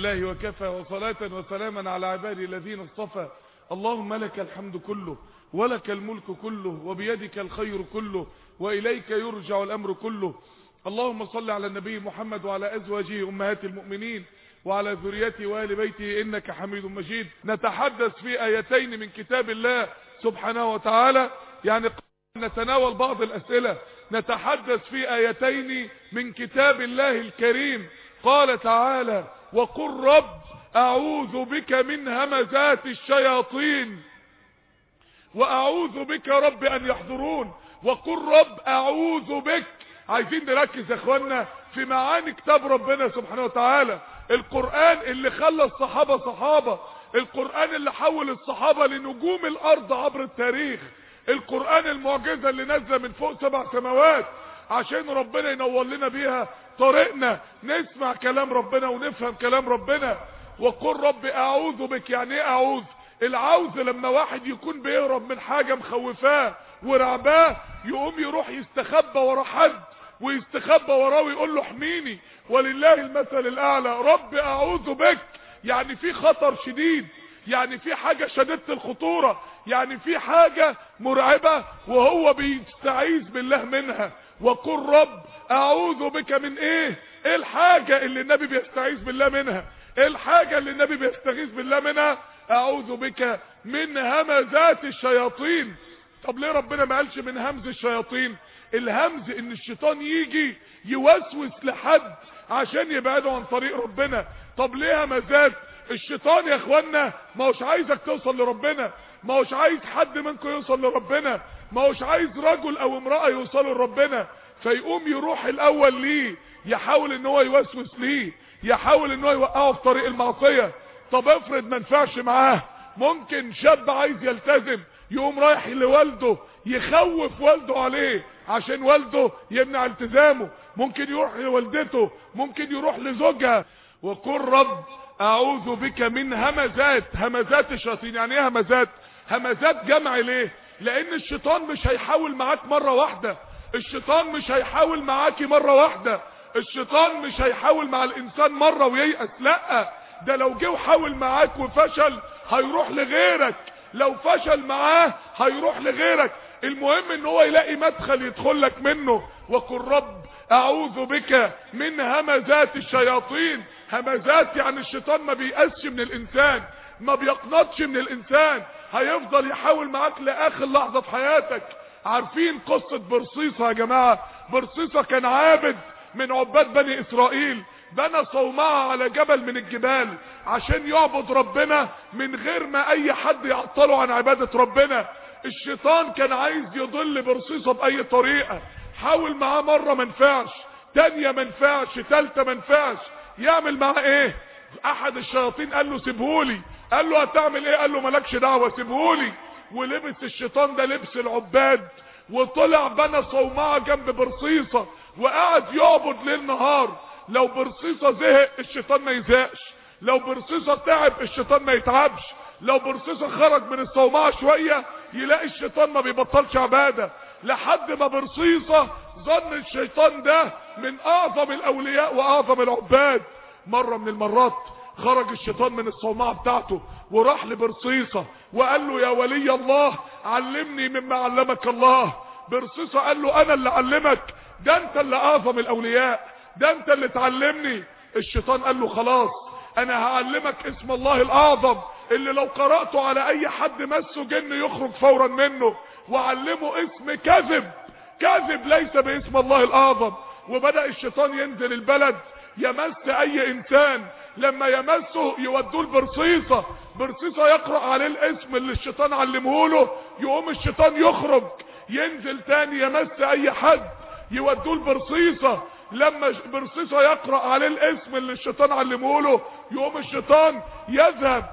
بالله وكفى وصلاة وسلاما على عبادي الذين اصطفى اللهم لك الحمد كله ولك الملك كله وبيدك الخير كله وإليك يرجع الأمر كله اللهم صل على النبي محمد وعلى أزواجه أمهات المؤمنين وعلى ذريته وآل بيته إنك حميد مجيد نتحدث في آيتين من كتاب الله سبحانه وتعالى يعني نتناول بعض الأسئلة نتحدث في آيتين من كتاب الله الكريم قال تعالى وقل رب أعوذ بك من همزات الشياطين وأعوذ بك رب أن يحضرون وقل رب أعوذ بك عايزين نركز يا اخوانا في معاني كتاب ربنا سبحانه وتعالى القرآن اللي خلى الصحابة صحابة القرآن اللي حول الصحابة لنجوم الأرض عبر التاريخ القرآن المعجزة اللي نازله من فوق سبع سماوات عشان ربنا ينور لنا بيها طريقنا نسمع كلام ربنا ونفهم كلام ربنا وقل رب اعوذ بك يعني ايه اعوذ العوذ لما واحد يكون بيهرب من حاجة مخوفاه ورعباه يقوم يروح يستخبى ورا حد ويستخبى وراه ويقول له احميني ولله المثل الاعلى رب اعوذ بك يعني في خطر شديد يعني في حاجة شديدة الخطورة يعني في حاجة مرعبة وهو بيستعيذ بالله منها وقل رب اعوذ بك من ايه ايه الحاجة اللي النبي بيستعيذ بالله منها ايه الحاجة اللي النبي بيستغيث بالله منها اعوذ بك من همزات الشياطين طب ليه ربنا ما قالش من همز الشياطين الهمز ان الشيطان يجي يوسوس لحد عشان يبعده عن طريق ربنا طب ليه همزات الشيطان يا اخوانا ما هوش عايزك توصل لربنا ما هوش عايز حد منكم يوصل لربنا ما هوش عايز رجل او امرأة يوصلوا لربنا فيقوم يروح الاول ليه يحاول ان هو يوسوس ليه يحاول ان هو يوقعه في طريق المعصية طب افرض ما نفعش معاه ممكن شاب عايز يلتزم يقوم رايح لوالده يخوف والده عليه عشان والده يمنع التزامه ممكن يروح لوالدته ممكن يروح لزوجها وقل رب اعوذ بك من همزات همزات الشياطين يعني ايه همزات همزات جمع ليه لان الشيطان مش هيحاول معاك مرة واحدة الشيطان مش هيحاول معاكي مرة واحدة الشيطان مش هيحاول مع الانسان مرة وييأس لا ده لو جه وحاول معاك وفشل هيروح لغيرك لو فشل معاه هيروح لغيرك المهم ان هو يلاقي مدخل يدخل لك منه وقل رب اعوذ بك من همزات الشياطين همزات يعني الشيطان ما بيأسش من الانسان ما بيقنطش من الانسان هيفضل يحاول معاك لاخر لحظة في حياتك عارفين قصة برصيصة يا جماعة برصيصة كان عابد من عباد بني اسرائيل بنى صومعة على جبل من الجبال عشان يعبد ربنا من غير ما اي حد يعطله عن عبادة ربنا الشيطان كان عايز يضل برصيصة باي طريقة حاول معاه مرة منفعش تانية منفعش تالتة منفعش يعمل معاه ايه احد الشياطين قال له سيبهولي قال له هتعمل ايه قال له مالكش دعوة سيبهولي ولبس الشيطان ده لبس العباد وطلع بنى صومعة جنب برصيصة وقعد يعبد ليل نهار لو برصيصة زهق الشيطان ما يزهقش لو برصيصة تعب الشيطان ما يتعبش لو برصيصة خرج من الصومعة شوية يلاقي الشيطان ما بيبطلش عبادة لحد ما برصيصة ظن الشيطان ده من اعظم الاولياء واعظم العباد مرة من المرات خرج الشيطان من الصومعة بتاعته وراح لبرصيصة وقال له يا ولي الله علمني مما علمك الله برصيصة قال له انا اللي علمك ده انت اللي اعظم الاولياء ده انت اللي تعلمني الشيطان قال له خلاص انا هعلمك اسم الله الاعظم اللي لو قرأته على اي حد مسه جن يخرج فورا منه وعلمه اسم كذب كذب ليس باسم الله الاعظم وبدأ الشيطان ينزل البلد يمس اي انسان لما يمسه يودوه البرصيصة برصيصة يقرأ عليه الاسم اللي الشيطان علمه له يقوم الشيطان يخرج ينزل تاني يمس اي حد يودوه البرصيصة لما برصيصة يقرأ عليه الاسم اللي الشيطان علمه له يقوم الشيطان يذهب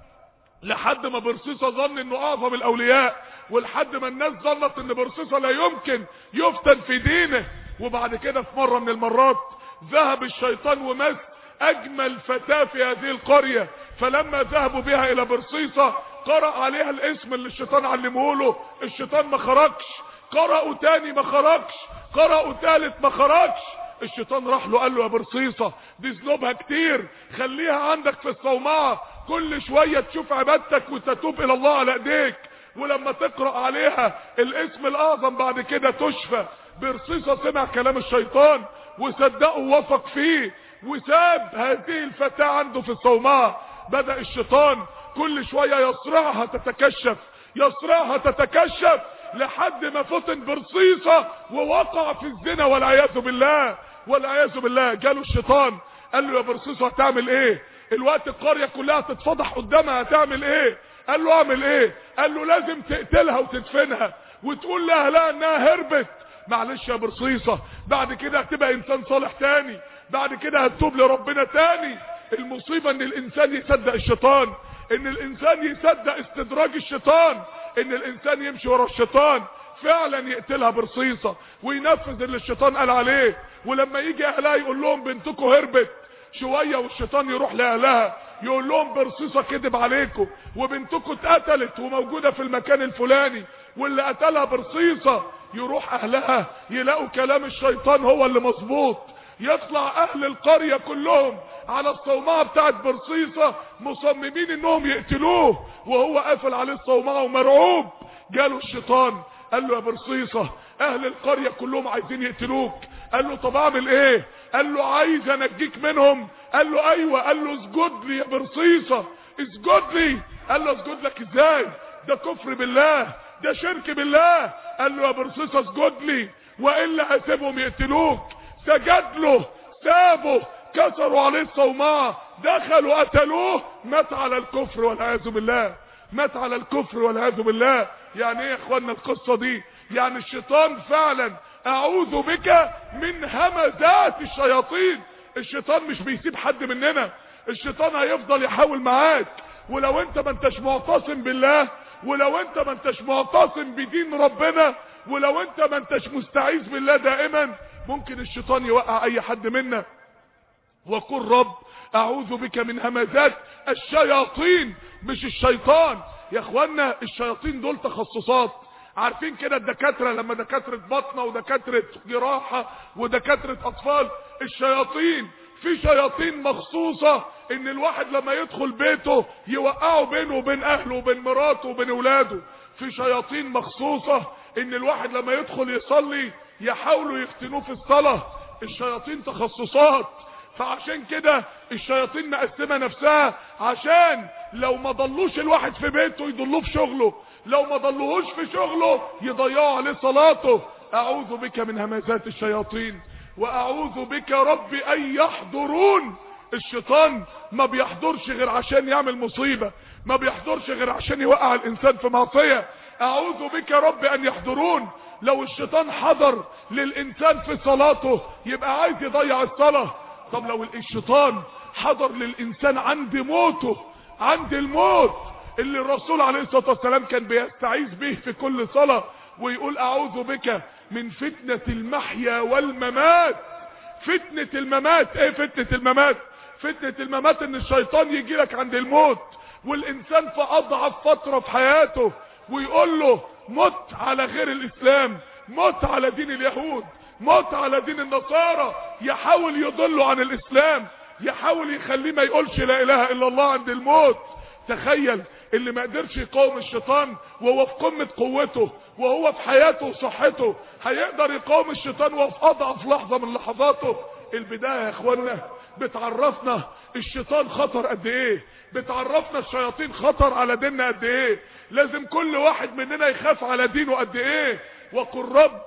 لحد ما برصيصة ظن انه اعظم الاولياء ولحد ما الناس ظنت ان برصيصة لا يمكن يفتن في دينه وبعد كده في مرة من المرات ذهب الشيطان ومس اجمل فتاة في هذه القرية فلما ذهبوا بها الى برصيصة قرأ عليها الاسم اللي الشيطان علمه له الشيطان ما خرجش قرأوا تاني ما خرجش قرأوا تالت ما خرجش الشيطان راح له قال له يا برصيصة دي ذنوبها كتير خليها عندك في الصومعة كل شوية تشوف عبادتك وتتوب الى الله على ايديك ولما تقرأ عليها الاسم الاعظم بعد كده تشفى برصيصة سمع كلام الشيطان وصدقه ووثق فيه وساب هذه الفتاة عنده في الصومعة بدأ الشيطان كل شوية يصرعها تتكشف يصرعها تتكشف لحد ما فتن برصيصة ووقع في الزنا والعياذ بالله والعياذ بالله جاله الشيطان قال له يا برصيصة هتعمل ايه الوقت القرية كلها تتفضح قدامها هتعمل ايه قال له اعمل ايه قال له لازم تقتلها وتدفنها وتقول لاهلها انها هربت معلش يا برصيصة بعد كده هتبقى انسان صالح تاني بعد كده هتتوب لربنا تاني المصيبة ان الانسان يصدق الشيطان ان الانسان يصدق استدراج الشيطان ان الانسان يمشي ورا الشيطان فعلا يقتلها برصيصة وينفذ اللي الشيطان قال عليه ولما يجي اهلها يقول لهم بنتكم هربت شوية والشيطان يروح لاهلها يقول لهم برصيصة كذب عليكم وبنتكم اتقتلت وموجودة في المكان الفلاني واللي قتلها برصيصة يروح اهلها يلاقوا كلام الشيطان هو اللي مظبوط يطلع اهل القرية كلهم على الصومعة بتاعت برصيصة مصممين انهم يقتلوه وهو قافل عليه الصومعة ومرعوب جاله الشيطان قال له يا برصيصة اهل القرية كلهم عايزين يقتلوك قال له طب اعمل ايه قال له عايز انجيك منهم قال له ايوه قال له اسجد لي يا برصيصة اسجد لي قال له اسجد لك ازاي ده كفر بالله ده شرك بالله قال له يا برصيصة اسجد لي والا هسيبهم يقتلوك سجد له سابه كسروا عليه الصومعة دخلوا قتلوه مات على الكفر والعياذ بالله مات على الكفر والعياذ بالله يعني ايه يا اخوانا القصة دي يعني الشيطان فعلا اعوذ بك من همزات الشياطين الشيطان مش بيسيب حد مننا الشيطان هيفضل يحاول معاك ولو انت ما انتش معتصم بالله ولو انت ما انتش معتصم بدين ربنا ولو انت ما انتش مستعيذ بالله دائما ممكن الشيطان يوقع اي حد منا وقل رب اعوذ بك من همزات الشياطين مش الشيطان يا اخوانا الشياطين دول تخصصات عارفين كده الدكاترة لما دكاترة بطنة ودكاترة جراحة ودكاترة اطفال الشياطين في شياطين مخصوصة ان الواحد لما يدخل بيته يوقعوا بينه وبين اهله وبين مراته وبين اولاده في شياطين مخصوصة ان الواحد لما يدخل يصلي يحاولوا يفتنوه في الصلاة الشياطين تخصصات فعشان كده الشياطين مقسمة نفسها عشان لو ما ضلوش الواحد في بيته يضلوه في شغله لو ما ضلوهوش في شغله يضيعوا عليه صلاته اعوذ بك من همزات الشياطين واعوذ بك رب ان يحضرون الشيطان ما بيحضرش غير عشان يعمل مصيبة ما بيحضرش غير عشان يوقع الانسان في معصية اعوذ بك رب ان يحضرون لو الشيطان حضر للانسان في صلاته يبقى عايز يضيع الصلاة طب لو الشيطان حضر للانسان عند موته عند الموت اللي الرسول عليه الصلاة والسلام كان بيستعيذ به في كل صلاة ويقول اعوذ بك من فتنة المحيا والممات فتنة الممات ايه فتنة الممات فتنة الممات ان الشيطان يجي لك عند الموت والانسان في اضعف فترة في حياته ويقول له مت على غير الاسلام مت على دين اليهود مت على دين النصارى يحاول يضله عن الاسلام يحاول يخليه ما يقولش لا اله الا الله عند الموت تخيل اللي ما قدرش يقاوم الشيطان وهو في قمة قوته وهو في حياته وصحته هيقدر يقاوم الشيطان وهو في اضعف لحظة من لحظاته البداية يا اخوانا بتعرفنا الشيطان خطر قد ايه بتعرفنا الشياطين خطر على ديننا قد ايه لازم كل واحد مننا يخاف على دينه قد ايه وقل رب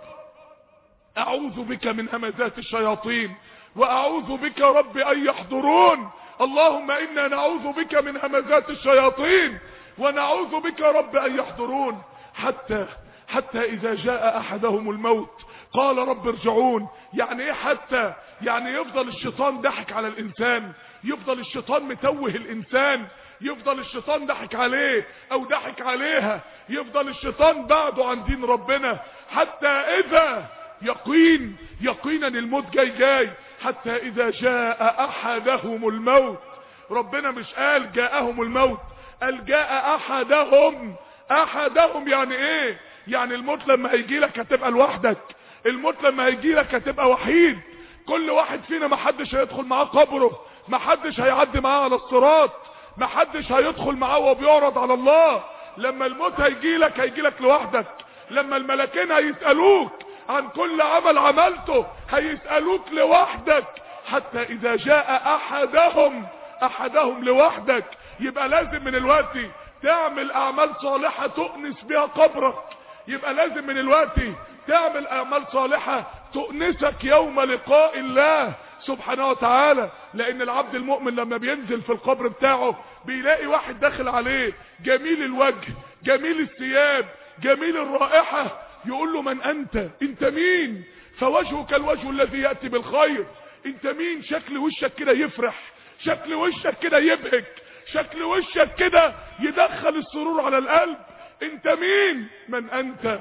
اعوذ بك من همزات الشياطين واعوذ بك رب ان يحضرون اللهم انا نعوذ بك من همزات الشياطين ونعوذ بك رب ان يحضرون حتى حتى اذا جاء احدهم الموت قال رب ارجعون يعني ايه حتى يعني يفضل الشيطان ضحك على الانسان يفضل الشيطان متوه الانسان يفضل الشيطان ضحك عليه او ضحك عليها يفضل الشيطان بعده عن دين ربنا حتى اذا يقين يقينا الموت جاي جاي حتى اذا جاء احدهم الموت ربنا مش قال جاءهم الموت قال جاء احدهم احدهم يعني ايه يعني الموت لما هيجي لك هتبقى لوحدك الموت لما هيجي لك هتبقى وحيد كل واحد فينا محدش هيدخل معاه قبره محدش هيعدي معاه على الصراط محدش هيدخل معاه وهو بيعرض على الله لما الموت هيجيلك هيجيلك لوحدك لما الملكين هيسألوك عن كل عمل عملته هيسألوك لوحدك حتى اذا جاء احدهم احدهم لوحدك يبقى لازم من الوقت تعمل اعمال صالحة تؤنس بها قبرك يبقى لازم من الوقت تعمل اعمال صالحة تؤنسك يوم لقاء الله سبحانه وتعالى لان العبد المؤمن لما بينزل في القبر بتاعه بيلاقي واحد داخل عليه جميل الوجه جميل الثياب جميل الرائحة يقول له من انت انت مين فوجهك الوجه الذي يأتي بالخير انت مين شكل وشك كده يفرح شكل وشك كده يبهج شكل وشك كده يدخل السرور على القلب انت مين من انت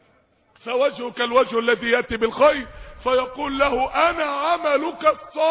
فوجهك الوجه الذي يأتي بالخير فيقول له انا عملك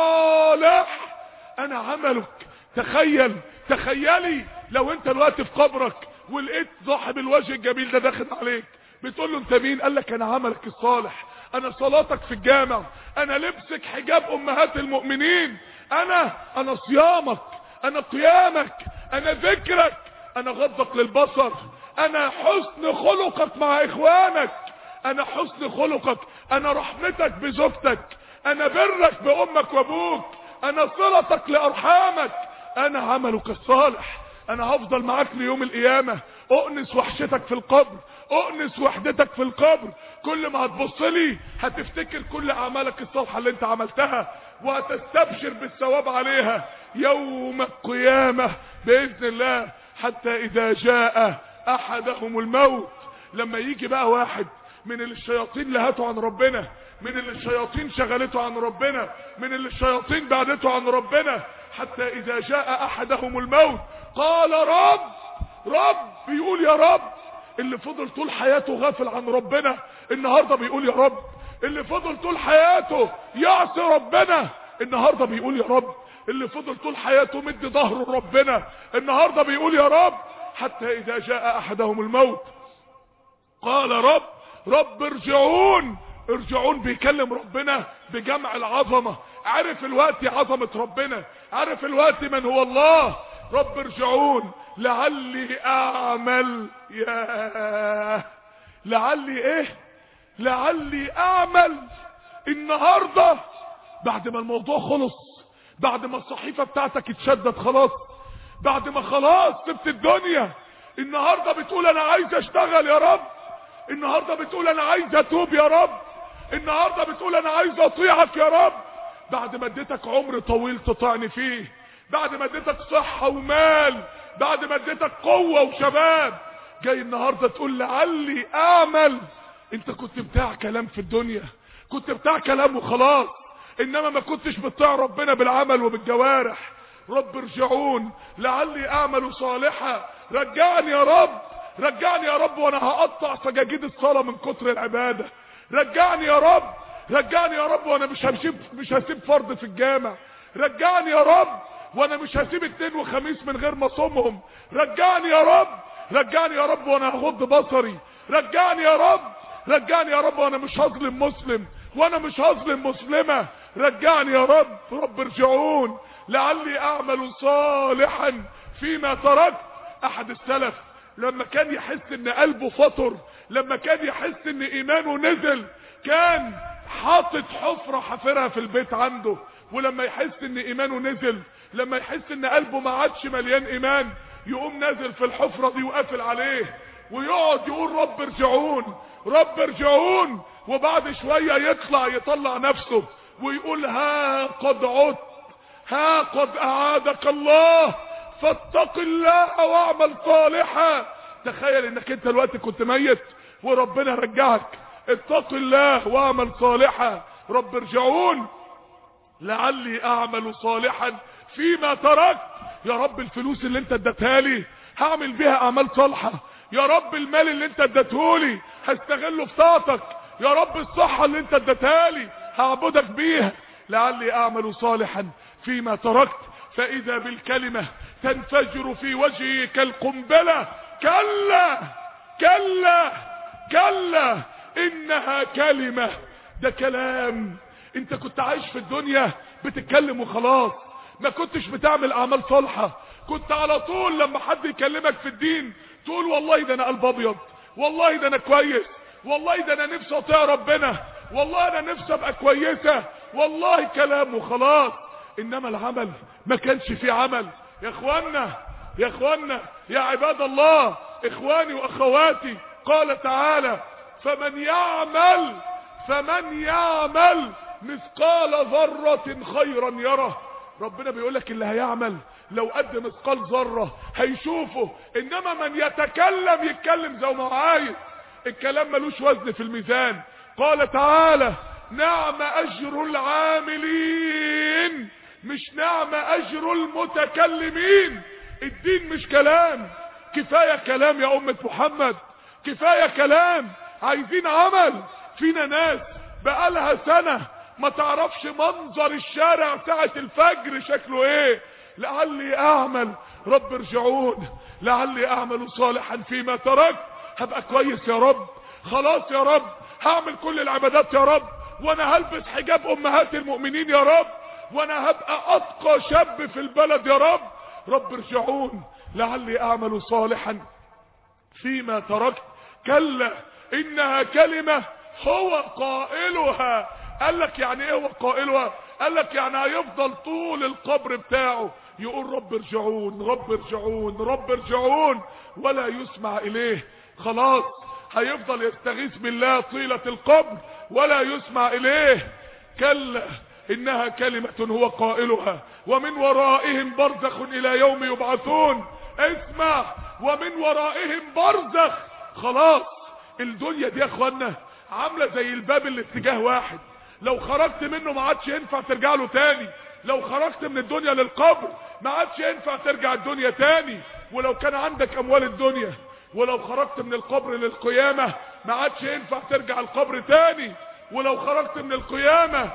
الصالح انا عملك تخيل تخيلي لو انت الوقت في قبرك ولقيت صاحب الوجه الجميل ده داخل عليك بتقول له انت مين قال لك انا عملك الصالح انا صلاتك في الجامع انا لبسك حجاب امهات المؤمنين انا انا صيامك انا قيامك انا ذكرك انا غضك للبصر انا حسن خلقك مع اخوانك انا حسن خلقك انا رحمتك بزوجتك انا برك بامك وابوك انا صلتك لارحامك انا عملك الصالح انا هفضل معاك ليوم القيامة اؤنس وحشتك في القبر اؤنس وحدتك في القبر كل ما هتبص لي هتفتكر كل اعمالك الصالحة اللي انت عملتها وهتستبشر بالثواب عليها يوم القيامة باذن الله حتى اذا جاء احدهم الموت لما يجي بقى واحد من اللي الشياطين لهته عن ربنا من اللي الشياطين شغلته عن ربنا من اللي الشياطين بعدته عن ربنا حتى اذا جاء احدهم الموت قال رب رب بيقول يا رب اللي فضل طول حياته غافل عن ربنا النهاردة بيقول يا رب اللي فضل طول حياته يعصي ربنا النهاردة بيقول يا رب اللي فضل طول حياته مد ظهره ربنا النهاردة بيقول يا رب حتى اذا جاء احدهم الموت قال رب رب ارجعون ارجعون بيكلم ربنا بجمع العظمة عرف الوقت عظمة ربنا عرف الوقت من هو الله رب ارجعون لعلي اعمل يا لعلي ايه لعلي اعمل النهاردة بعد ما الموضوع خلص بعد ما الصحيفة بتاعتك اتشدت خلاص بعد ما خلاص سبت الدنيا النهاردة بتقول انا عايز اشتغل يا رب النهاردة بتقول انا عايز اتوب يا رب النهاردة بتقول انا عايز اطيعك يا رب بعد ما اديتك عمر طويل تطعني فيه بعد ما اديتك صحة ومال بعد ما اديتك قوة وشباب جاي النهاردة تقول لعلي اعمل انت كنت بتاع كلام في الدنيا كنت بتاع كلام وخلاص انما ما كنتش بتطيع ربنا بالعمل وبالجوارح رب ارجعون لعلي اعمل صالحا رجعني يا رب رجعني يا رب وانا هقطع سجاجيد الصلاة من كتر العبادة رجعني يا رب رجعني يا رب وانا مش هسيب مش هسيب فرض في الجامع رجعني يا رب وانا مش هسيب اتنين وخميس من غير ما اصومهم رجعني يا رب رجعني يا رب وانا هغض بصري رجعني يا رب رجعني يا رب وانا مش هظلم مسلم وانا مش هظلم مسلمة رجعني يا رب رب ارجعون لعلي اعمل صالحا فيما تركت احد السلف لما كان يحس ان قلبه فطر لما كان يحس ان ايمانه نزل كان حاطط حفرة حفرها في البيت عنده ولما يحس ان ايمانه نزل لما يحس ان قلبه ما عادش مليان ايمان يقوم نازل في الحفرة دي وقافل عليه ويقعد يقول رب ارجعون رب ارجعون وبعد شوية يطلع يطلع نفسه ويقول ها قد عدت ها قد اعادك الله فاتق الله واعمل صالحا تخيل انك انت الوقت كنت ميت وربنا رجعك اتق الله واعمل صالحا رب ارجعون لعلي اعمل صالحا فيما تركت يا رب الفلوس اللي انت اديتها لي هعمل بيها اعمال صالحه يا رب المال اللي انت اديتهولي هستغله في طاعتك يا رب الصحه اللي انت اديتها لي هعبدك بيها لعلي اعمل صالحا فيما تركت فاذا بالكلمه تنفجر في وجهي كالقنبله كلا كلا كلا انها كلمه ده كلام انت كنت عايش في الدنيا بتتكلم وخلاص ما كنتش بتعمل اعمال صالحة كنت على طول لما حد يكلمك في الدين تقول والله ده انا قلب ابيض والله ده انا كويس والله ده انا نفسي اطيع ربنا والله انا نفسي ابقى كويسة والله كلام وخلاص انما العمل ما كانش فيه عمل يا اخوانا يا اخوانا يا عباد الله اخواني واخواتي قال تعالى فمن يعمل فمن يعمل مثقال ذرة خيرا يره ربنا بيقول لك اللي هيعمل لو قد مثقال ذرة هيشوفه انما من يتكلم يتكلم زي ما هو عايز الكلام ملوش وزن في الميزان قال تعالى نعم اجر العاملين مش نعم اجر المتكلمين الدين مش كلام كفاية كلام يا امة محمد كفاية كلام عايزين عمل فينا ناس بقالها سنة ما تعرفش منظر الشارع ساعة الفجر شكله ايه لعلي اعمل رب ارجعون لعلي اعمل صالحا فيما تركت هبقى كويس يا رب خلاص يا رب هعمل كل العبادات يا رب وانا هلبس حجاب امهات المؤمنين يا رب وانا هبقى اتقى شاب في البلد يا رب رب ارجعون لعلي اعمل صالحا فيما تركت كلا انها كلمة هو قائلها قال لك يعني ايه هو قائلها قال لك يعني هيفضل طول القبر بتاعه يقول رب ارجعون رب ارجعون رب ارجعون ولا يسمع اليه خلاص هيفضل يستغيث بالله طيلة القبر ولا يسمع اليه كلا انها كلمة هو قائلها ومن ورائهم برزخ الى يوم يبعثون اسمع ومن ورائهم برزخ خلاص الدنيا دي يا اخوانا عاملة زي الباب اللي اتجاه واحد لو خرجت منه ما عادش ينفع ترجع له تاني لو خرجت من الدنيا للقبر ما عادش ينفع ترجع الدنيا تاني ولو كان عندك اموال الدنيا ولو خرجت من القبر للقيامة ما عادش ينفع ترجع القبر تاني ولو خرجت من القيامة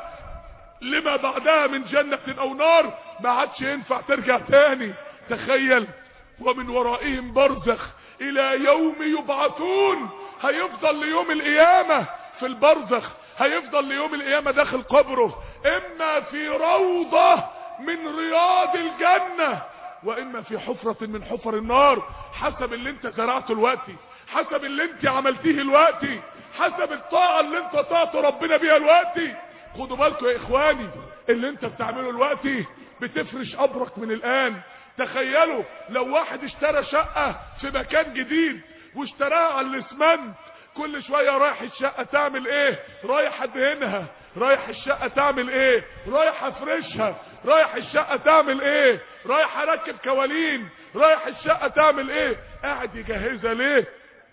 لما بعدها من جنة او نار ما عادش ينفع ترجع تاني تخيل ومن ورائهم برزخ الى يوم يبعثون هيفضل ليوم القيامة في البرزخ هيفضل ليوم القيامة داخل قبره اما في روضة من رياض الجنة واما في حفرة من حفر النار حسب اللي انت زرعته الوقتي حسب اللي انت عملتيه الوقتي حسب الطاعة اللي انت طاعت ربنا بيها الوقتي خدوا بالكم يا اخواني اللي انت بتعمله الوقتي بتفرش قبرك من الان تخيلوا لو واحد اشترى شقة في مكان جديد واشتراها على الاسمنت كل شوية رايح الشقة تعمل ايه رايح ادهنها رايح الشقة تعمل ايه رايح افرشها رايح الشقة تعمل ايه رايح اركب كوالين رايح الشقة تعمل ايه قاعد يجهزها ليه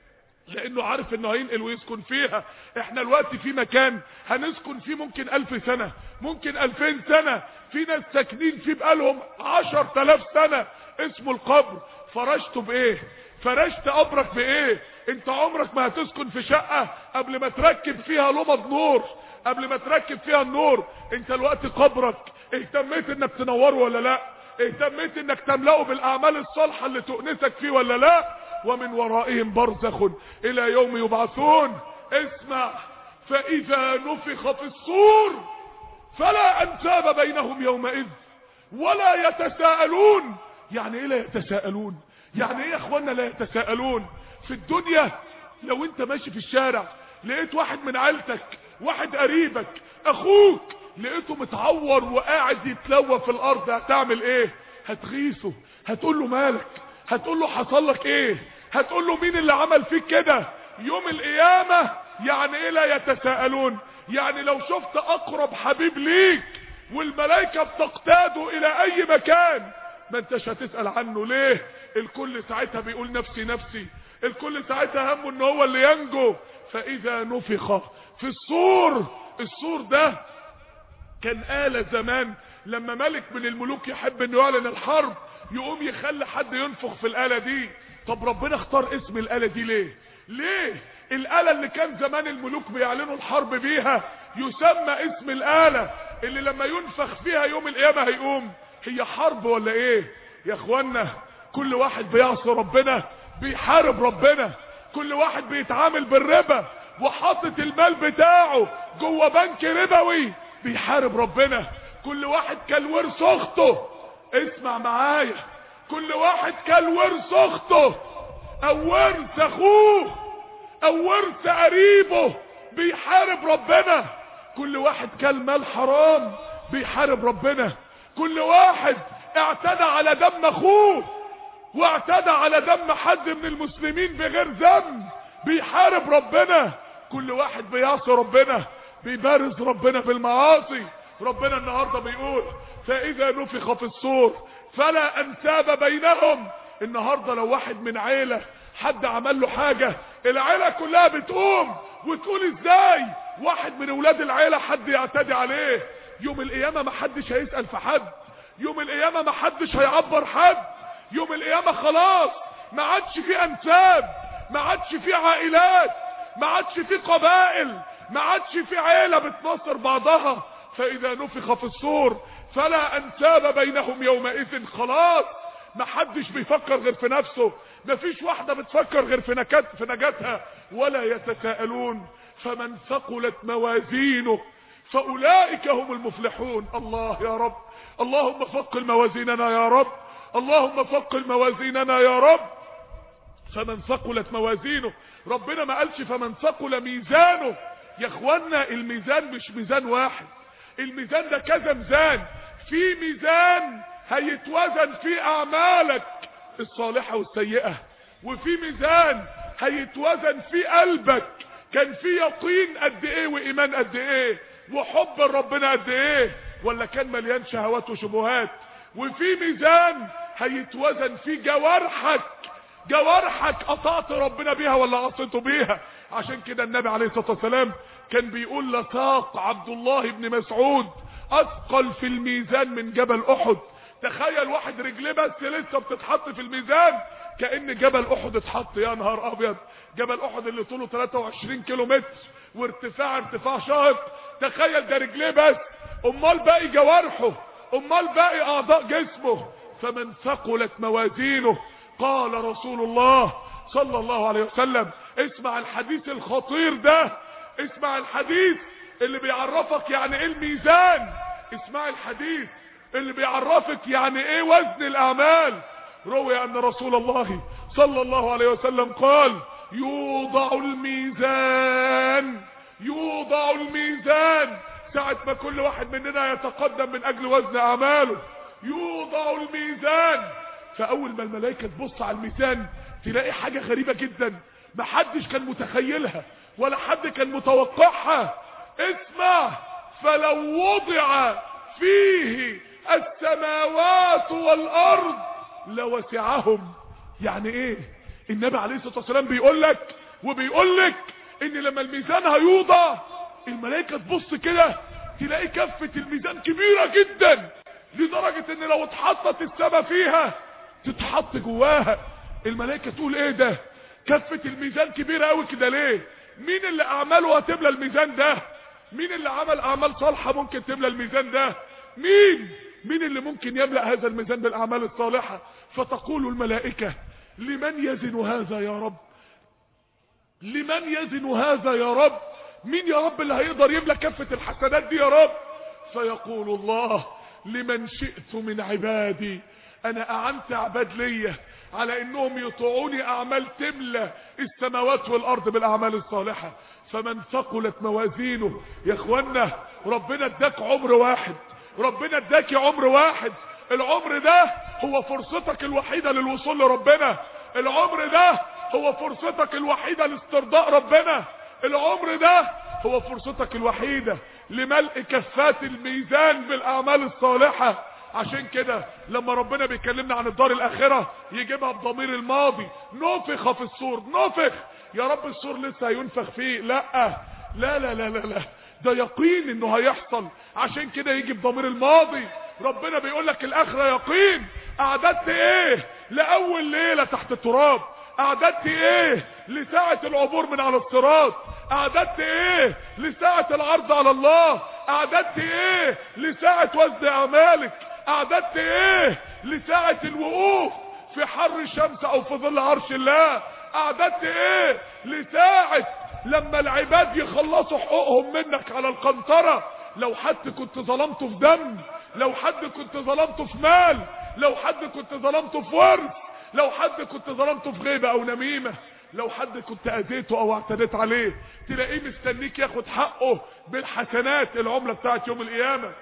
لانه عارف انه هينقل ويسكن فيها احنا الوقت في مكان هنسكن فيه ممكن الف سنة ممكن الفين سنة في ناس ساكنين فيه بقالهم عشر تلاف سنة اسمه القبر فرشته بايه فرشت قبرك بايه انت عمرك ما هتسكن في شقة قبل ما تركب فيها لمض نور قبل ما تركب فيها النور انت الوقت قبرك اهتميت انك تنوره ولا لا اهتميت انك تملأه بالاعمال الصالحة اللي تؤنسك فيه ولا لا ومن ورائهم برزخ الى يوم يبعثون اسمع فاذا نفخ في الصور فلا انساب بينهم يومئذ ولا يتساءلون يعني ايه لا يتساءلون يعني ايه يا اخوانا لا يتساءلون في الدنيا لو انت ماشي في الشارع لقيت واحد من عيلتك واحد قريبك اخوك لقيته متعور وقاعد يتلوى في الارض هتعمل ايه هتغيثه هتقول له مالك هتقول له حصل لك ايه هتقول له مين اللي عمل فيك كده يوم القيامة يعني ايه لا يتساءلون يعني لو شفت اقرب حبيب ليك والملائكة بتقتاده الى اي مكان ما انتش هتسأل عنه ليه الكل ساعتها بيقول نفسي نفسي الكل ساعتها همه ان هو اللي ينجو فاذا نفخ في الصور الصور ده كان آلة زمان لما ملك من الملوك يحب انه يعلن الحرب يقوم يخلي حد ينفخ في الآلة دي طب ربنا اختار اسم الآلة دي ليه ليه الآلة اللي كان زمان الملوك بيعلنوا الحرب بيها يسمى اسم الآلة اللي لما ينفخ فيها يوم القيامة هيقوم هي حرب ولا ايه يا اخوانا كل واحد بيعصي ربنا بيحارب ربنا كل واحد بيتعامل بالربا وحاطط المال بتاعه جوه بنك ربوي بيحارب ربنا كل واحد كان ورث اخته اسمع معايا كل واحد كان ورث اخته او ورث اخوه او ورث قريبه بيحارب ربنا كل واحد كان مال حرام بيحارب ربنا كل واحد اعتدى على دم اخوه واعتدى على دم حد من المسلمين بغير ذنب بيحارب ربنا كل واحد بيعصي ربنا بيبارز ربنا بالمعاصي ربنا النهاردة بيقول فاذا نفخ في الصور فلا انساب بينهم النهاردة لو واحد من عيلة حد عمل له حاجة العيلة كلها بتقوم وتقول ازاي واحد من اولاد العيلة حد يعتدي عليه يوم القيامة ما حدش هيسأل في حد يوم القيامة ما حدش هيعبر حد يوم القيامة خلاص ما عادش في انساب ما عادش في عائلات ما عادش في قبائل ما عادش في عيلة بتنصر بعضها فاذا نفخ في الصور فلا انساب بينهم يومئذ خلاص ما حدش بيفكر غير في نفسه ما فيش واحدة بتفكر غير في نكات في نجاتها ولا يتساءلون فمن ثقلت موازينه فاولئك هم المفلحون الله يا رب اللهم ثقل موازيننا يا رب اللهم ثقل موازيننا يا رب فمن ثقلت موازينه ربنا ما قالش فمن ثقل ميزانه يا اخوانا الميزان مش ميزان واحد الميزان ده كذا ميزان في ميزان هيتوزن فيه اعمالك الصالحة والسيئة وفي ميزان هيتوزن فيه قلبك كان في يقين قد ايه وايمان قد ايه وحب ربنا قد ايه ولا كان مليان شهوات وشبهات وفي ميزان هيتوزن فيه جوارحك جوارحك قطعت ربنا بيها ولا عصيته بيها عشان كده النبي عليه الصلاة والسلام كان بيقول لساق عبد الله بن مسعود اثقل في الميزان من جبل احد تخيل واحد رجليه بس لسه بتتحط في الميزان كأن جبل احد اتحط يا نهار ابيض جبل احد اللي طوله 23 كيلو متر وارتفاع ارتفاع شاهق تخيل ده رجليه بس امال باقي جوارحه امال باقي اعضاء جسمه فمن ثقلت موازينه قال رسول الله صلى الله عليه وسلم اسمع الحديث الخطير ده اسمع الحديث اللي بيعرفك يعني ايه الميزان اسمع الحديث اللي بيعرفك يعني ايه وزن الاعمال روي ان رسول الله صلى الله عليه وسلم قال يوضع الميزان يوضع الميزان ساعة ما كل واحد مننا يتقدم من اجل وزن اعماله يوضع الميزان فاول ما الملائكة تبص على الميزان تلاقي حاجة غريبة جدا محدش كان متخيلها ولا حد كان متوقعها اسمع فلو وضع فيه السماوات والارض لوسعهم يعني ايه النبي عليه الصلاة والسلام بيقول لك وبيقول لك ان لما الميزان هيوضع الملائكة تبص كده تلاقي كفة الميزان كبيرة جدا لدرجة ان لو اتحطت السما فيها تتحط جواها الملائكة تقول ايه ده كفة الميزان كبيرة قوي كده ليه مين اللي اعماله هتملى الميزان ده مين اللي عمل اعمال صالحة ممكن تملى الميزان ده مين مين اللي ممكن يملأ هذا الميزان بالاعمال الصالحة فتقول الملائكة لمن يزن هذا يا رب لمن يزن هذا يا رب مين يا رب اللي هيقدر يملأ كفة الحسنات دي يا رب فيقول الله لمن شئت من عبادي انا اعنت عباد ليا على انهم يطيعوني اعمال تملى السماوات والارض بالاعمال الصالحة فمن ثقلت موازينه يا اخوانا ربنا اداك عمر واحد ربنا اداك عمر واحد العمر ده هو فرصتك الوحيدة للوصول لربنا العمر ده هو فرصتك الوحيدة لاسترضاء ربنا العمر ده هو فرصتك الوحيدة لملء كفات الميزان بالاعمال الصالحة عشان كده لما ربنا بيكلمنا عن الدار الاخرة يجيبها بضمير الماضي نفخ في الصور نفخ يا رب الصور لسه هينفخ فيه لا لا لا لا لا, لا. ده يقين انه هيحصل عشان كده يجي بضمير الماضي ربنا بيقول لك الاخرة يقين اعددت ايه لاول ليلة تحت التراب اعددت ايه لساعة العبور من على الصراط اعددت ايه لساعة العرض على الله اعددت ايه لساعة وزن اعمالك اعددت ايه لساعة الوقوف في حر الشمس او في ظل عرش الله اعددت ايه لساعة لما العباد يخلصوا حقوقهم منك على القنطرة لو حد كنت ظلمته في دم لو حد كنت ظلمته في مال لو حد كنت ظلمته في ورث لو حد كنت ظلمته في غيبة او نميمة لو حد كنت اذيته او اعتديت عليه تلاقيه مستنيك ياخد حقه بالحسنات العملة بتاعت يوم القيامة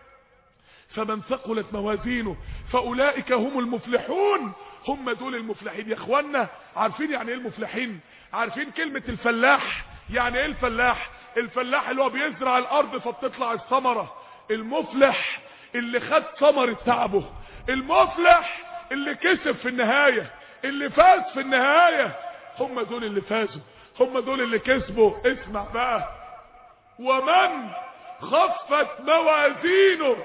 فمن ثقلت موازينه فاولئك هم المفلحون هم دول المفلحين يا اخوانا عارفين يعني ايه المفلحين عارفين كلمة الفلاح يعني ايه الفلاح الفلاح اللي هو بيزرع الارض فبتطلع الثمرة المفلح اللي خد ثمرة تعبه المفلح اللي كسب في النهاية اللي فاز في النهاية هم دول اللي فازوا هم دول اللي كسبوا اسمع بقى ومن خفت موازينه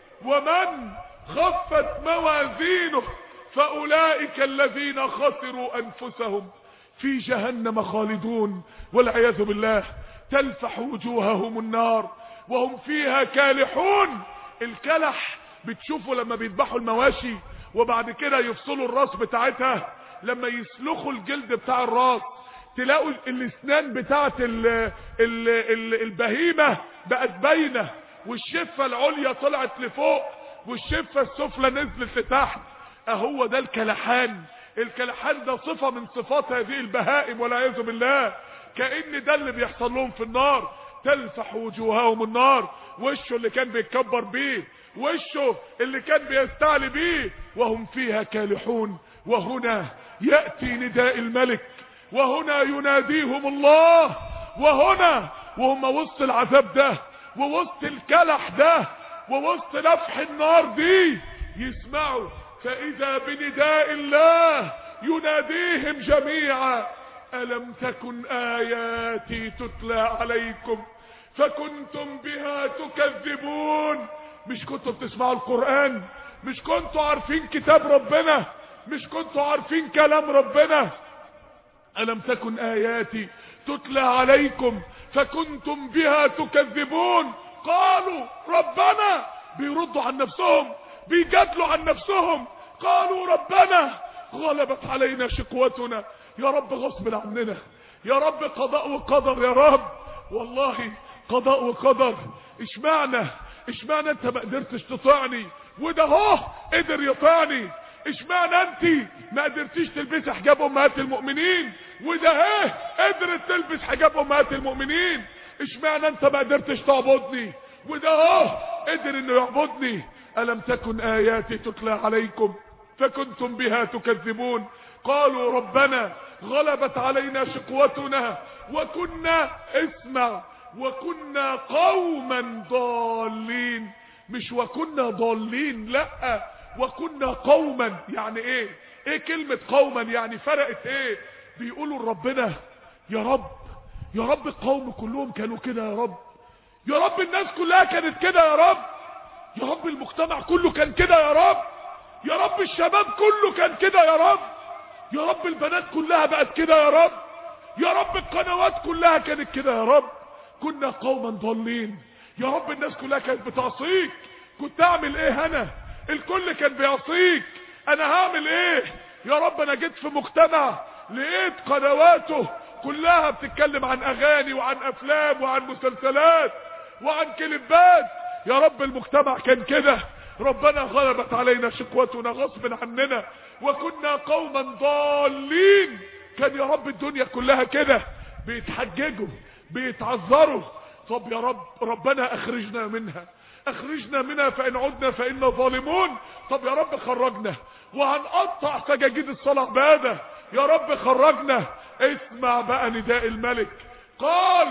ومن خفت موازينه فأولئك الذين خسروا أنفسهم في جهنم خالدون والعياذ بالله تلفح وجوههم النار وهم فيها كالحون الكلح بتشوفوا لما بيذبحوا المواشي وبعد كده يفصلوا الراس بتاعتها لما يسلخوا الجلد بتاع الراس تلاقوا الاسنان بتاعت ال ال ال البهيمة بقت باينة والشفة العليا طلعت لفوق والشفة السفلى نزلت لتحت اهو ده الكلحان الكلحان ده صفة من صفات هذه البهائم والعياذ بالله كأن ده اللي بيحصل لهم في النار تلفح وجوههم النار وشه اللي كان بيتكبر بيه وشه اللي كان بيستعلي بيه وهم فيها كالحون وهنا يأتي نداء الملك وهنا يناديهم الله وهنا وهم وسط العذاب ده ووسط الكلح ده ووسط لفح النار دي يسمعوا فإذا بنداء الله يناديهم جميعا ألم تكن آياتي تتلى عليكم فكنتم بها تكذبون مش كنتوا بتسمعوا القرآن مش كنتوا عارفين كتاب ربنا مش كنتوا عارفين كلام ربنا ألم تكن آياتي تتلى عليكم فكنتم بها تكذبون قالوا ربنا بيردوا عن نفسهم بيجادلوا عن نفسهم قالوا ربنا غلبت علينا شقوتنا يا رب غصب عننا يا رب قضاء وقدر يا رب والله قضاء وقدر اشمعنى اشمعنى انت ما قدرتش تطعني وده هو قدر يطعني اشمعنى انت ما قدرتيش تلبسي حجاب امهات المؤمنين وده ايه قدرت تلبس حجاب امهات المؤمنين اشمعنى انت ما قدرتش تعبدني وده هو قدر انه يعبدني الم تكن اياتي تتلى عليكم فكنتم بها تكذبون قالوا ربنا غلبت علينا شقوتنا وكنا اسمع وكنا قوما ضالين مش وكنا ضالين لا وكنا قوما يعني ايه ايه كلمة قوما يعني فرقت ايه بيقولوا لربنا يا رب يا رب القوم كلهم كانوا كده يا رب يا رب الناس كلها كانت كده يا رب يا رب المجتمع كله كان كده يا رب يا رب الشباب كله كان كده يا رب يا رب البنات كلها بقت كده يا رب يا رب القنوات كلها كانت كده يا رب كنا قوما ضالين يا رب الناس كلها كانت بتعصيك كنت اعمل ايه انا الكل كان بيعصيك انا هعمل ايه يا رب انا جيت في مجتمع لقيت قنواته كلها بتتكلم عن اغاني وعن افلام وعن مسلسلات وعن كليبات يا رب المجتمع كان كده ربنا غلبت علينا شقوتنا غصب عننا وكنا قوما ضالين كان يا رب الدنيا كلها كده بيتحججوا بيتعذروا طب يا رب ربنا اخرجنا منها اخرجنا منها فان عدنا فانا ظالمون طب يا رب خرجنا وهنقطع سجاجيد الصلاة عبادة يا رب خرجنا اسمع بقى نداء الملك قال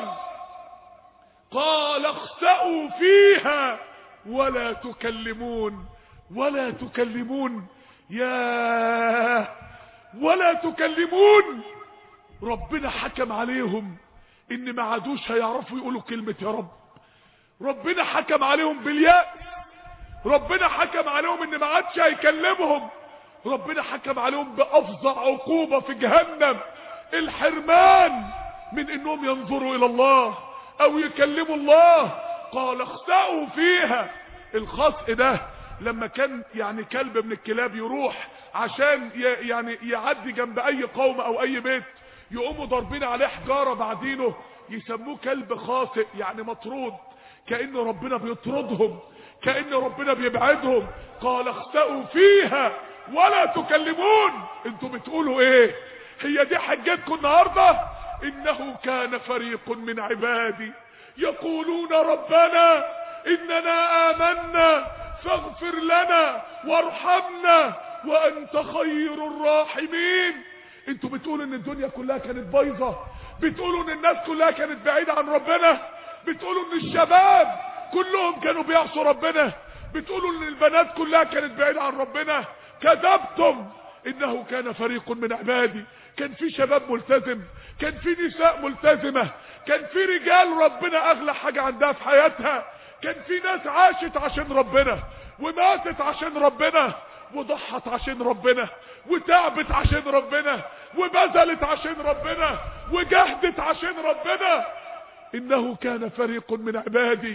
قال اخسأوا فيها ولا تكلمون ولا تكلمون يا ولا تكلمون ربنا حكم عليهم ان ما عادوش هيعرفوا يقولوا كلمة يا رب ربنا حكم عليهم باليأس ربنا حكم عليهم ان ما عادش هيكلمهم ربنا حكم عليهم بافظع عقوبة في جهنم الحرمان من انهم ينظروا الى الله او يكلموا الله قال اخسأوا فيها الخسء ده لما كان يعني كلب من الكلاب يروح عشان يعني يعدي جنب اي قوم او اي بيت يقوموا ضاربين عليه حجارة بعدينه يسموه كلب خاسئ يعني مطرود كأن ربنا بيطردهم كأن ربنا بيبعدهم قال اخسأوا فيها ولا تكلمون انتوا بتقولوا ايه هي دي حجتكم النهاردة انه كان فريق من عبادي يقولون ربنا اننا امنا فاغفر لنا وارحمنا وانت خير الراحمين انتوا بتقولوا ان الدنيا كلها كانت بايظه بتقولوا ان الناس كلها كانت بعيده عن ربنا بتقولوا ان الشباب كلهم كانوا بيعصوا ربنا بتقولوا ان البنات كلها كانت بعيده عن ربنا كذبتم انه كان فريق من عبادي كان في شباب ملتزم كان في نساء ملتزمه كان في رجال ربنا اغلى حاجه عندها في حياتها كان في ناس عاشت عشان ربنا وماتت عشان ربنا وضحت عشان ربنا وتعبت عشان ربنا وبذلت عشان ربنا وجهدت عشان ربنا انه كان فريق من عبادي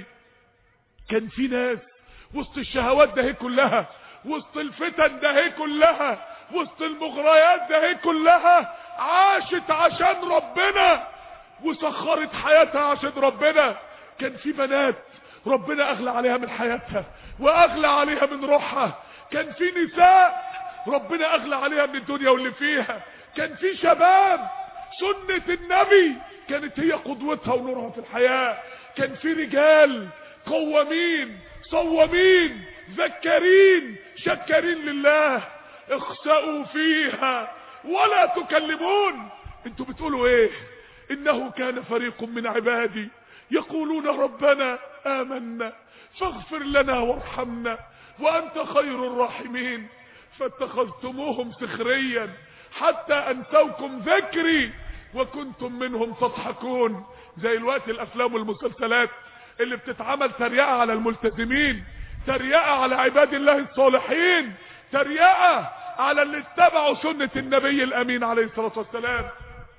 كان في ناس وسط الشهوات ده هي كلها وسط الفتن ده هي كلها وسط المغريات ده هي كلها عاشت عشان ربنا وسخرت حياتها عشان ربنا كان في بنات ربنا اغلى عليها من حياتها واغلى عليها من روحها كان في نساء ربنا اغلى عليها من الدنيا واللي فيها كان في شباب سنة النبي كانت هي قدوتها ونورها في الحياة كان في رجال قوامين صوامين ذكرين شكرين لله اخسأوا فيها ولا تكلمون انتوا بتقولوا ايه انه كان فريق من عبادي يقولون ربنا آمنا فاغفر لنا وارحمنا وأنت خير الراحمين فاتخذتموهم سخريا حتى أنسوكم ذكري وكنتم منهم تضحكون زي الوقت الأفلام والمسلسلات اللي بتتعمل تريقة على الملتزمين تريقة على عباد الله الصالحين تريقة على اللي اتبعوا سنة النبي الأمين عليه الصلاة والسلام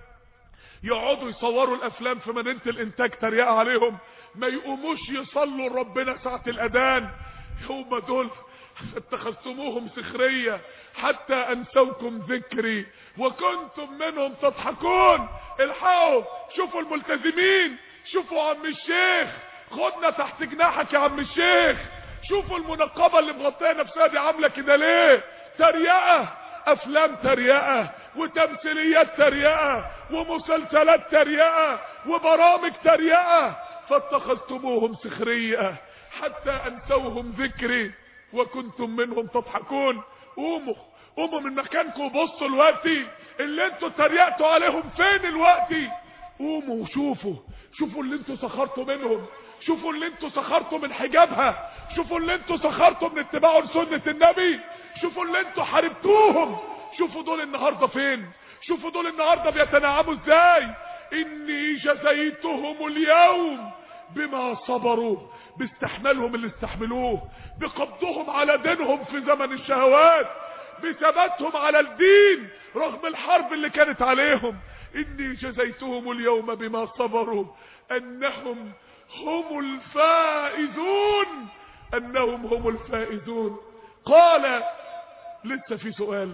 يقعدوا يصوروا الافلام في مدينه الانتاج تريقه عليهم ما يقوموش يصلوا لربنا ساعه الاذان هم دول اتخذتموهم سخريه حتى انسوكم ذكري وكنتم منهم تضحكون الحقوا شوفوا الملتزمين شوفوا عم الشيخ خدنا تحت جناحك يا عم الشيخ شوفوا المنقبه اللي مغطيه نفسها دي عامله كده ليه تريقه افلام تريقه وتمثيليات تريقه ومسلسلات تريقه وبرامج تريقه فاتخذتموهم سخريه حتى انسوهم ذكري وكنتم منهم تضحكون قوموا قوموا من مكانكم وبصوا الوقتي اللي انتوا تريقتوا عليهم فين الوقتي قوموا وشوفوا شوفوا اللي انتوا سخرتوا منهم شوفوا اللي انتوا سخرتوا من حجابها شوفوا اللي انتوا سخرتوا من اتباع سنة النبي شوفوا اللي انتوا حاربتوهم شوفوا دول النهاردة فين شوفوا دول النهاردة بيتنعموا ازاي اني جزيتهم اليوم بما صبروا باستحمالهم اللي استحملوه بقبضهم على دينهم في زمن الشهوات بثباتهم على الدين رغم الحرب اللي كانت عليهم اني جزيتهم اليوم بما صبروا انهم هم الفائزون انهم هم الفائزون قال لسه في سؤال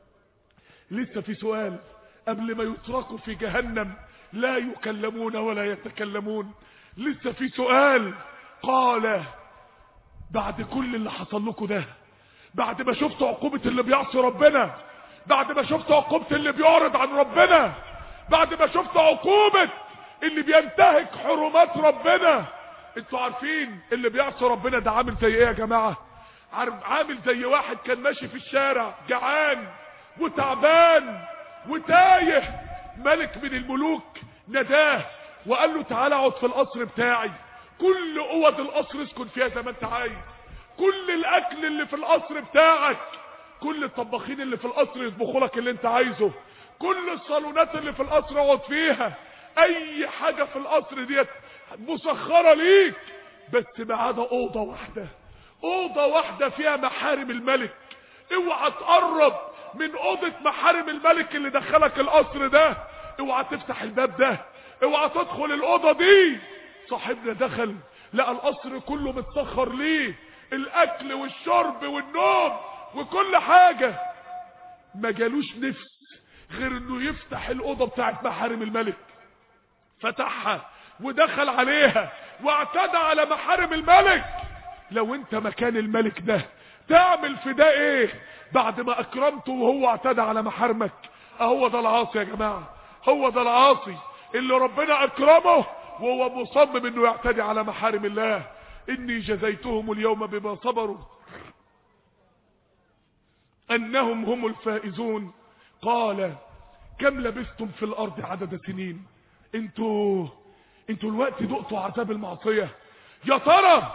لسه في سؤال قبل ما يتركوا في جهنم لا يكلمون ولا يتكلمون لسه في سؤال قال بعد كل اللي حصل لكم ده بعد ما شفتوا عقوبة اللي بيعصي ربنا بعد ما شفتوا عقوبة اللي بيعرض عن ربنا بعد ما شفتوا عقوبة اللي بينتهك حرمات ربنا انتوا عارفين اللي بيعصي ربنا ده عامل زي ايه يا جماعة عامل زي واحد كان ماشي في الشارع جعان وتعبان وتايه ملك من الملوك نداه وقال له تعالى اقعد في القصر بتاعي كل اوض القصر اسكن فيها زي ما انت عايز كل الاكل اللي في القصر بتاعك كل الطباخين اللي في القصر يطبخوا لك اللي انت عايزه كل الصالونات اللي في القصر اقعد فيها اي حاجة في القصر ديت مسخرة ليك بس ما عدا اوضة واحدة اوضة واحدة فيها محارم الملك اوعى تقرب من اوضة محارم الملك اللي دخلك القصر ده اوعى تفتح الباب ده اوعى تدخل الاوضة دي صاحبنا دخل لقى القصر كله متسخر ليه الاكل والشرب والنوم وكل حاجة ما جالوش نفس غير انه يفتح الاوضة بتاعت محارم الملك فتحها ودخل عليها واعتدى على محارم الملك لو انت مكان الملك ده تعمل في ده ايه بعد ما اكرمته وهو اعتدى على محارمك اهو ده العاصي يا جماعة هو ده العاصي اللي ربنا اكرمه وهو مصمم انه يعتدي على محارم الله اني جزيتهم اليوم بما صبروا انهم هم الفائزون قال كم لبثتم في الارض عدد سنين انتوا انتوا الوقت دقتوا عذاب المعصية يا ترى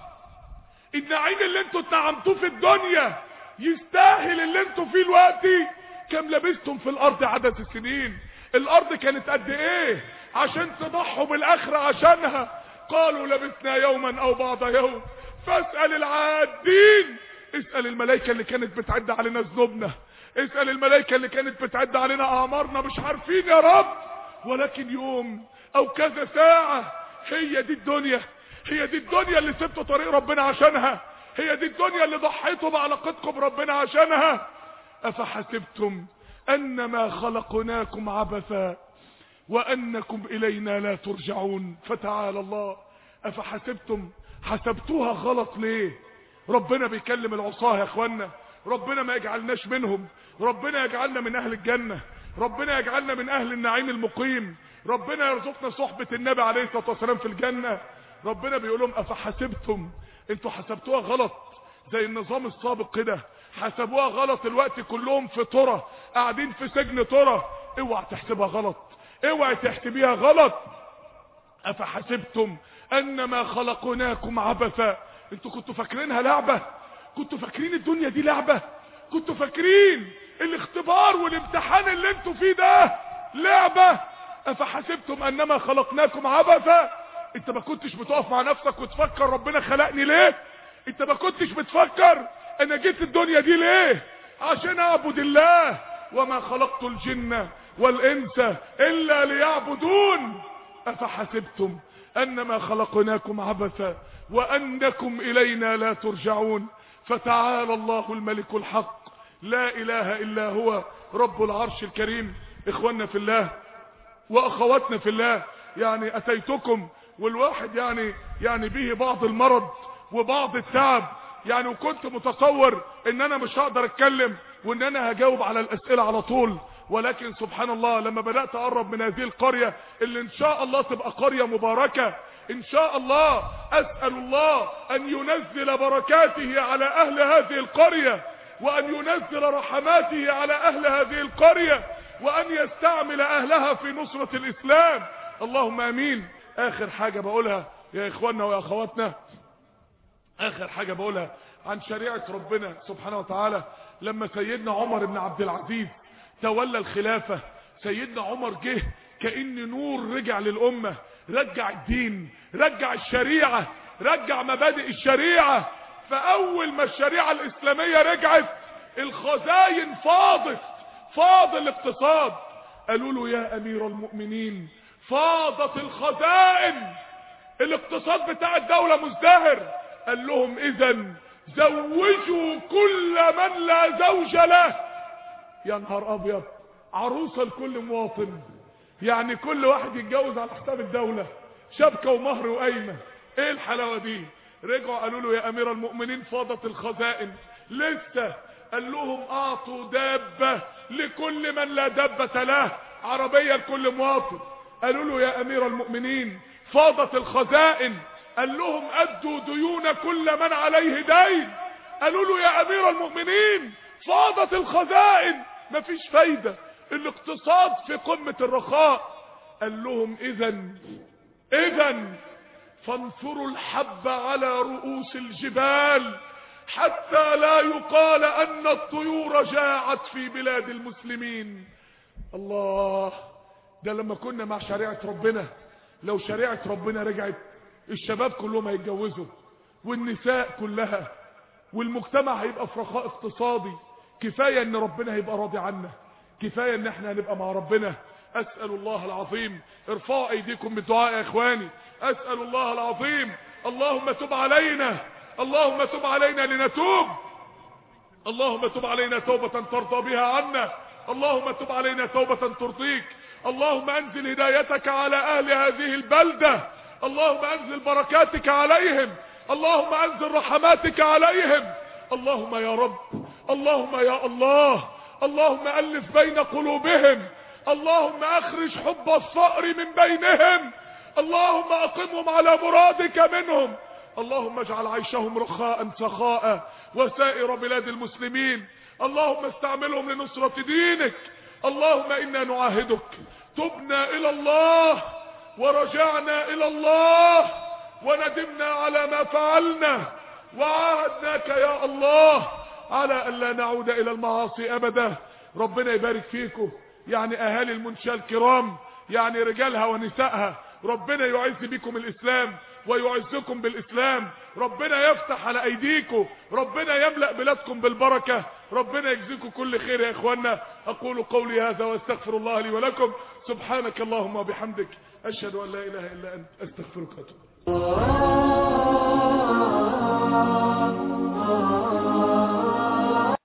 النعيم اللي انتوا اتنعمتوه في الدنيا يستاهل اللي انتوا فيه الوقت كم لبثتم في الارض عدد السنين الارض كانت قد ايه عشان تضحوا بالاخرة عشانها قالوا لبثنا يوما او بعض يوم فاسأل العادين اسأل الملائكة اللي كانت بتعد علينا ذنوبنا اسأل الملائكة اللي كانت بتعد علينا اعمارنا مش عارفين يا رب ولكن يوم او كذا ساعة هي دي الدنيا هي دي الدنيا اللي سبتوا طريق ربنا عشانها هي دي الدنيا اللي ضحيتوا بعلاقتكم بربنا عشانها افحسبتم انما خلقناكم عبثا وانكم الينا لا ترجعون فتعالى الله افحسبتم حسبتوها غلط ليه ربنا بيكلم العصاه يا اخوانا ربنا ما يجعلناش منهم ربنا يجعلنا من اهل الجنة ربنا يجعلنا من اهل النعيم المقيم ربنا يرزقنا صحبة النبي عليه الصلاة والسلام في الجنة ربنا بيقول لهم افحسبتم انتوا حسبتوها غلط زي النظام السابق كده حسبوها غلط الوقت كلهم في ترى قاعدين في سجن ترى اوعى تحسبها غلط اوعى تحسبيها غلط افحسبتم انما خلقناكم عبثا انتوا كنتوا فاكرينها لعبة كنتوا فاكرين الدنيا دي لعبة كنتوا فاكرين الاختبار والامتحان اللي انتوا فيه ده لعبة افحسبتم انما خلقناكم عبثا انت ما كنتش بتقف مع نفسك وتفكر ربنا خلقني ليه انت ما كنتش بتفكر انا جيت الدنيا دي ليه عشان اعبد الله وما خلقت الجن والانس الا ليعبدون افحسبتم انما خلقناكم عبثا وانكم الينا لا ترجعون فتعالى الله الملك الحق لا اله الا هو رب العرش الكريم اخواننا في الله واخواتنا في الله يعني اتيتكم والواحد يعني يعني به بعض المرض وبعض التعب يعني وكنت متصور ان انا مش هقدر اتكلم وان انا هجاوب على الاسئلة على طول ولكن سبحان الله لما بدأت اقرب من هذه القرية اللي ان شاء الله تبقى قرية مباركة ان شاء الله اسأل الله ان ينزل بركاته على اهل هذه القرية وان ينزل رحماته على اهل هذه القرية وان يستعمل اهلها في نصرة الاسلام اللهم امين اخر حاجة بقولها يا اخواننا ويا اخواتنا اخر حاجة بقولها عن شريعة ربنا سبحانه وتعالى لما سيدنا عمر بن عبد العزيز تولى الخلافة سيدنا عمر جه كأن نور رجع للأمة رجع الدين رجع الشريعة رجع مبادئ الشريعة فأول ما الشريعة الإسلامية رجعت الخزاين فاضت فاض الاقتصاد قالوا له يا أمير المؤمنين فاضت الخزائن الاقتصاد بتاع الدولة مزدهر قال لهم اذا زوجوا كل من لا زوج له يا نهار ابيض عروسة لكل مواطن يعني كل واحد يتجوز على حساب الدولة شبكة ومهر وقايمة ايه الحلاوة دي رجعوا قالوا له يا امير المؤمنين فاضت الخزائن لسه قال لهم اعطوا دابة لكل من لا دابة له عربية لكل مواطن قالوا له يا امير المؤمنين فاضت الخزائن قال لهم ادوا ديون كل من عليه دين قالوا له يا امير المؤمنين فاضت الخزائن مفيش فايدة الاقتصاد في قمة الرخاء قال لهم اذا اذا فانثروا الحب على رؤوس الجبال حتى لا يقال ان الطيور جاعت في بلاد المسلمين الله ده لما كنا مع شريعة ربنا لو شريعة ربنا رجعت الشباب كلهم هيتجوزوا والنساء كلها والمجتمع هيبقى في رخاء اقتصادي كفاية ان ربنا هيبقى راضي عنا كفاية ان احنا هنبقى مع ربنا اسأل الله العظيم ارفعوا ايديكم بالدعاء يا اخواني اسأل الله العظيم اللهم تب علينا اللهم تب علينا لنتوب اللهم تب علينا توبة ترضى بها عنا اللهم تب علينا توبة ترضيك اللهم انزل هدايتك على اهل هذه البلدة اللهم انزل بركاتك عليهم اللهم انزل رحماتك عليهم اللهم يا رب اللهم يا الله اللهم الف بين قلوبهم اللهم اخرج حب الصقر من بينهم اللهم اقمهم على مرادك منهم اللهم اجعل عيشهم رخاء سخاء وسائر بلاد المسلمين اللهم استعملهم لنصرة دينك اللهم انا نعاهدك تبنا الى الله ورجعنا الى الله وندمنا على ما فعلنا وعاهدناك يا الله على ان لا نعود الى المعاصي ابدا ربنا يبارك فيكم يعني اهالي المنشاه الكرام يعني رجالها ونسائها ربنا يعز بكم الاسلام ويعزكم بالاسلام ربنا يفتح على ايديكم ربنا يملأ بلادكم بالبركة ربنا يجزيكم كل خير يا اخوانا اقول قولي هذا واستغفر الله لي ولكم سبحانك اللهم وبحمدك اشهد ان لا اله الا انت استغفرك واتوب